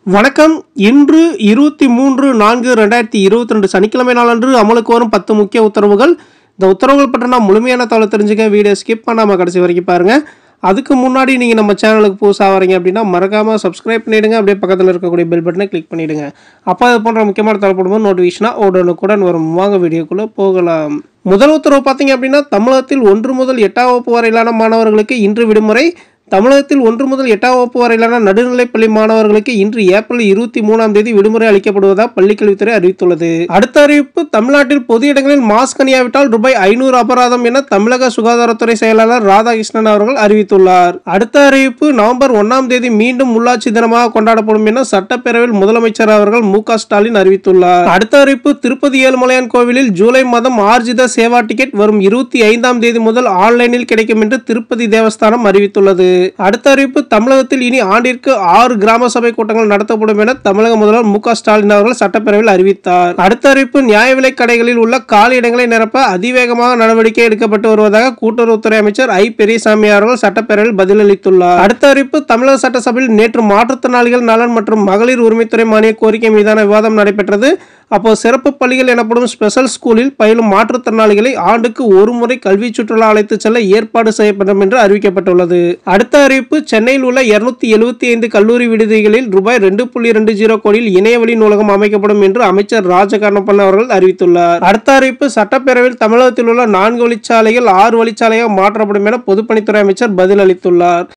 வணக்கம் இன்று இருபத்தி மூன்று நான்கு ரெண்டாயிரத்தி இருபத்தி ரெண்டு சனிக்கிழமை நாளன்று அமலுக்கு வரும் பத்து முக்கிய உத்தரவுகள் இந்த உத்தரவுகள் பற்றின முழுமையான தகவலை தெரிஞ்சுக்க வீடியோ ஸ்கிப் பண்ணாமல் கடைசி வரைக்கும் பாருங்கள் அதுக்கு முன்னாடி நீங்கள் நம்ம சேனலுக்கு புதுசாக வரீங்க அப்படின்னா மறக்காமல் சப்ஸ்கிரைப் பண்ணிவிடுங்க அப்படியே பக்கத்தில் இருக்கக்கூடிய பெல் பட்டனை கிளிக் பண்ணிவிடுங்க அப்போ அது போன்ற முக்கியமான தகவல்படும் நோட்டிஃபிகேஷனாக உடனுக்குடன் வரும் வாங்க வீடியோக்குள்ளே போகலாம் முதல் உத்தரவு பார்த்தீங்க அப்படின்னா தமிழகத்தில் ஒன்று முதல் எட்டாம் வகுப்பு வரையிலான மாணவர்களுக்கு இன்று விடுமுறை தமிழகத்தில் ஒன்று முதல் எட்டாம் வகுப்பு வரையிலான நடுநிலைப்பள்ளி மாணவர்களுக்கு இன்று ஏப்ரல் இருபத்தி மூணாம் தேதி விடுமுறை அளிக்கப்படுவதாக பள்ளிக்கல்வித்துறை அறிவித்துள்ளது அடுத்த அறிவிப்பு தமிழ்நாட்டில் பொது இடங்களில் மாஸ்க் அணியாவிட்டால் ரூபாய் ஐநூறு அபராதம் என தமிழக சுகாதாரத்துறை செயலாளர் ராதாகிருஷ்ணன் அவர்கள் அறிவித்துள்ளார் அடுத்த அறிவிப்பு நவம்பர் ஒன்னாம் தேதி மீண்டும் உள்ளாட்சி தினமாக கொண்டாடப்படும் என சட்டப்பேரவையில் முதலமைச்சர் அவர்கள் மு க ஸ்டாலின் அறிவித்துள்ளார் அடுத்த அறிவிப்பு திருப்பதி ஏழுமலையான் கோவிலில் ஜூலை மாதம் ஆர்ஜித சேவா டிக்கெட் வரும் இருபத்தி ஐந்தாம் தேதி முதல் ஆன்லைனில் கிடைக்கும் என்று திருப்பதி தேவஸ்தானம் அறிவித்துள்ளது அடுத்த அறிவிப்பு தமிழகத்தில் இனி ஆண்டிற்கு ஆறு கிராம சபை கூட்டங்கள் நடத்தப்படும் என தமிழக முதல்வர் மு க ஸ்டாலின் அவர்கள் சட்டப்பேரவையில் அறிவித்தார் அடுத்த அறிவிப்பு நியாய விலைக் கடைகளில் உள்ள காலி இடங்களை நிரப்ப அதிவேகமாக நடவடிக்கை எடுக்கப்பட்டு வருவதாக கூட்டுறவுத்துறை அமைச்சர் ஐ பெரியசாமி அவர்கள் சட்டப்பேரவையில் பதிலளித்துள்ளார் அடுத்த அறிவிப்பு தமிழக சட்டசபையில் நேற்று மாற்றுத்திறனாளிகள் நலன் மற்றும் மகளிர் உரிமைத்துறை மானிய கோரிக்கை மீதான விவாதம் நடைபெற்றது அப்போ சிறப்பு பள்ளிகள் எனப்படும் ஸ்பெஷல் ஸ்கூலில் பயிலும் மாற்றுத்திறனாளிகளை ஆண்டுக்கு ஒரு முறை கல்வி சுற்றுலா அழைத்துச் செல்ல ஏற்பாடு செய்யப்படும் என்று அறிவிக்கப்பட்டுள்ளது அடுத்த அறிவிப்பு சென்னையில் உள்ள இருநூத்தி எழுபத்தி ஐந்து கல்லூரி விடுதிகளில் ரூபாய் ரெண்டு புள்ளி ரெண்டு ஜீரோ கோடியில் இணையவழி நூலகம் அமைக்கப்படும் என்று அமைச்சர் ராஜகண்ணப்பன் அவர்கள் அறிவித்துள்ளார் அடுத்த அறிவிப்பு சட்டப்பேரவையில் தமிழகத்தில் உள்ள நான்கு வழிச்சாலைகள் ஆறு வழிச்சாலையாக மாற்றப்படும் என பொதுப்பணித்துறை அமைச்சர் பதிலளித்துள்ளார்